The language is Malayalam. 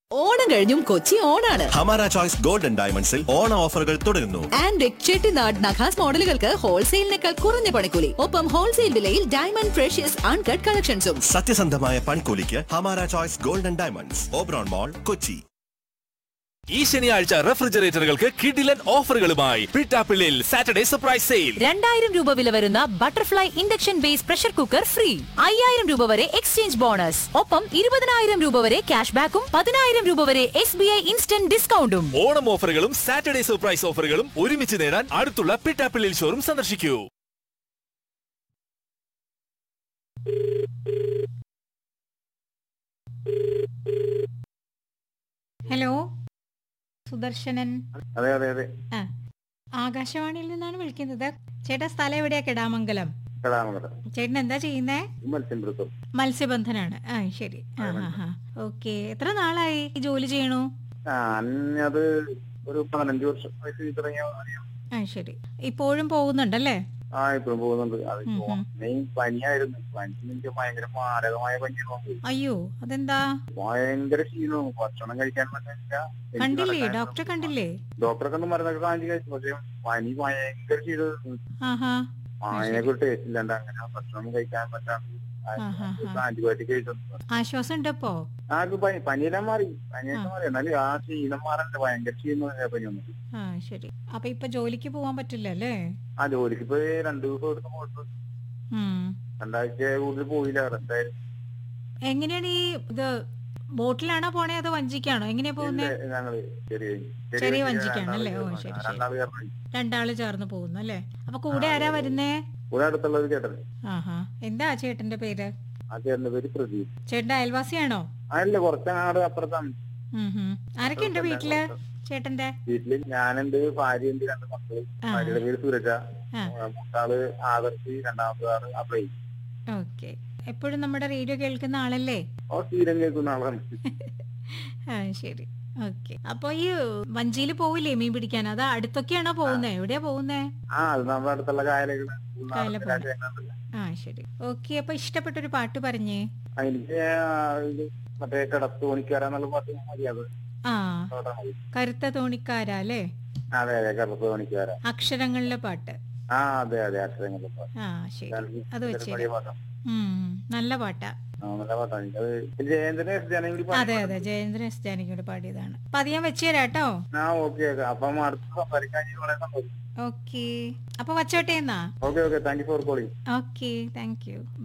ഓണം കഴിഞ്ഞും കൊച്ചി ഓണാണ് ഹമാര ചോയ്സ് ഗോൾഡൻ ഡയമണ്ട്സിൽ ഓണ ഓഫറുകൾ തുടരുന്നു ആൻഡ് ചെട്ടിനാട് നഖാസ് മോഡലുകൾക്ക് ഹോൾസെയിലിനേക്കാൾ കുറഞ്ഞ പണിക്കൂലി ഒപ്പം ഹോൾസെയിൽ വിലയിൽ ഡയമണ്ട് ഫ്രഷ്യസ് അൺകട്ട് കളക്ഷൻസും സത്യസന്ധമായ പൺകൂലിക്ക് ഹമാര choice golden diamonds Oberon mall Kochi ഈ ശനിയാഴ്ച റെഫ്രിജറേറ്ററുകൾക്ക് കിഡിലൻ ഓഫറുകളുമായി പിട്ടാപ്പിള്ളിൽ സാറ്റർഡേ സർപ്രൈസ് സെയിൽ രണ്ടായിരം രൂപ വില വരുന്ന butterfly induction base pressure cooker free അയ്യായിരം രൂപ വരെ എക്സ്ചേഞ്ച് ബോണസ് ഒപ്പം ഇരുപതിനായിരം രൂപ വരെ ക്യാഷ് ബാക്കും പതിനായിരം രൂപ വരെ എസ് ബി ഐ ഇൻസ്റ്റന്റ് ഡിസ്കൗണ്ടും ഓണം ഓഫറുകളും സാറ്റർഡേ സർപ്രൈസ് ഓഫറുകളും ഒരുമിച്ച് നേടാൻ അടുത്തുള്ള പിട്ടാപ്പിള്ളിൽ ഷോറും സന്ദർശിക്കൂ ഹലോ സുദർശനൻ അതെ അതെ അതെ ആ ആകാശവാണിയിൽ നിന്നാണ് വിളിക്കുന്നത് ചേട്ടാ സ്ഥലം എവിടെയാ കെടാമംഗലം കടാമംഗലം ചേട്ടൻ എന്താ ചെയ്യുന്നേ മത്സ്യബന്ധം മത്സ്യബന്ധനാണ് ആ ശരി ആ ഹാ ഹാ ഓക്കെ എത്ര നാളായി ഈ ജോലി ചെയ്യണു അത് ഒരു പതിനഞ്ച് വർഷമായിട്ട് തുടങ്ങിയ പണിയാണ്. ആ ശരി ഇപ്പോഴും പോകുന്നുണ്ടല്ലേ ആ ഇപ്പോഴും പോകുന്നുണ്ട് അത് ഉം ഉം. മെയിൻ പനിയായിരുന്നു പനി എനിക്ക് ഭയങ്കര മാരകമായ പനിയാണ് വന്നത്. അയ്യോ അതെന്താ ഭയങ്കര ക്ഷീണവും ഭക്ഷണം കഴിക്കാൻ പറ്റില്ല എനിക്ക് കണ്ടില്ലേ നടക്കാൻ ഡോക്ടറെ കണ്ടില്ലേ ഡോക്ടറെ കണ്ട് മരുന്നൊക്കെ കാണിച്ച് കഴിച്ചു പക്ഷെ പനി ഭയങ്കര ക്ഷീണം ആഹാ അതിനൊക്കെ ഒരു ടേസ്റ്റ് ഇല്ലാണ്ട് അങ്ങനെ ഭക്ഷണം കഴിക്കാൻ പറ്റാണ്ട് ആഹാ, ആഹാ. ആന്റിബയോട്ടിക് കഴിച്ചു ആശ്വാസം ഉണ്ട് ഇപ്പോ ആൾക്ക് പനി പനിയെല്ലാം മാറി പനിയൊക്കെ ആ. മാറി എന്നാലും ആ ക്ഷീണം മാറണ്ട ഭയങ്കര ക്ഷീണം പനി വന്നു ആ ശരി അപ്പൊ ഇപ്പൊ ജോലിക്ക് പോവാൻ പറ്റില്ല അല്ലേ ആ ജോലിക്ക് ഇപ്പൊ രണ്ടു ദിവസം എടുത്ത് പോയിട്ട് ഉം. രണ്ടാഴ്ച കൂടുതൽ പോയില്ല എന്തായാലും എങ്ങനെയാണ് ഈ ഇത് ബോട്ടിലാണോ പോണേ അതോ വഞ്ചിക്കാണോ എങ്ങനെയാ പോകുന്നേ ഇല്ല, ഞങ്ങള് ചെറിയ ചെറിയ വഞ്ചിക്കാണ് അല്ലേ? ഓ, രണ്ടാള് ശരി, ശരി. രണ്ടാള് കയറി രണ്ടാള് ചേർന്ന് പോകുന്നു അല്ലേ അപ്പൊ കൂടെ ആ, ആരാ അതെ. വരുന്നേ ഇവിടെ അടുത്തുള്ള ഒരു ചേട്ടൻ ആഹാ എന്താ ചേട്ടന്റെ പേര് ആ ചേട്ടന്റെ പേര് പ്രദീപ് ചേട്ടന്റെ അയൽവാസിയാണോ അതല്ല കുറച്ചങ്ങാട് അപ്പുറത്താണ് ഉം ഹും. ആരൊക്കെയുണ്ട് വീട്ടില് ചേട്ടന്റെ വീട്ടില് ഞാനുണ്ട് ഭാര്യയുണ്ട് രണ്ട് മക്കള് ആ. ഭാര്യയുടെ പേര് സുരജ ആ. മൂത്താള് ആദർശി രണ്ടാമത്തെ ആള് അഭയ് ഓക്കെ എപ്പോഴും നമ്മുടെ റേഡിയോ കേൾക്കുന്ന ആളല്ലേ ഓ സ്ഥിരം കേൾക്കുന്ന ആളാണ് ആ ശരി ഓക്കെ അപ്പൊ ഈ വഞ്ചിയിൽ പോവില്ലേ മീൻ പിടിക്കാൻ അത് അടുത്തൊക്കെയാണോ പോകുന്നേ എവിടെയാ പോകുന്നേ ആ അത് നമ്മുടെ അടുത്തുള്ള കായലുകള് കായലപ്പുഴ. ആ ശരി ഓക്കെ അപ്പൊ ഇഷ്ടപ്പെട്ടൊരു പാട്ട് പറഞ്ഞേ എനിക്ക് ആ ഇത് മറ്റേ കിടത്തോണിക്കാരെന്നുള്ള പാട്ട് മതി അത് ആ കേട്ടാ മതി. കറുത്ത തോണിക്കാരാ അല്ലേ അതെ അതെ കിടത്തോണിക്കാര അക്ഷരങ്ങളിലെ പാട്ട് ആ അതെ അതെ അക്ഷരങ്ങളുടെ പാട്ട് ആ ശരി അത് ഇതൊരു വെച്ചേരാം. പഴയ പാട്ടാണ് ഉം നല്ല പാട്ടാ ആ, നല്ല പാട്ടാണ് എനിക്കത് ജയന്തനെ ജനകൂടി അതെ അതെ ജയേന്ദ്രൻ എസ് ജാനകിയോട് പാടിയതാണ് അപ്പൊ അത് ഞാൻ വെച്ചുതരാം കേട്ടോ ആ ഓക്കെ ഓക്കെ അപ്പം അടുത്ത് സംസാരിക്കാൻ ഇനി വളരെ സന്തോഷം ഓക്കെ അപ്പൊ വച്ചോട്ടെ എന്നാ okay okay thank you for calling okay thank U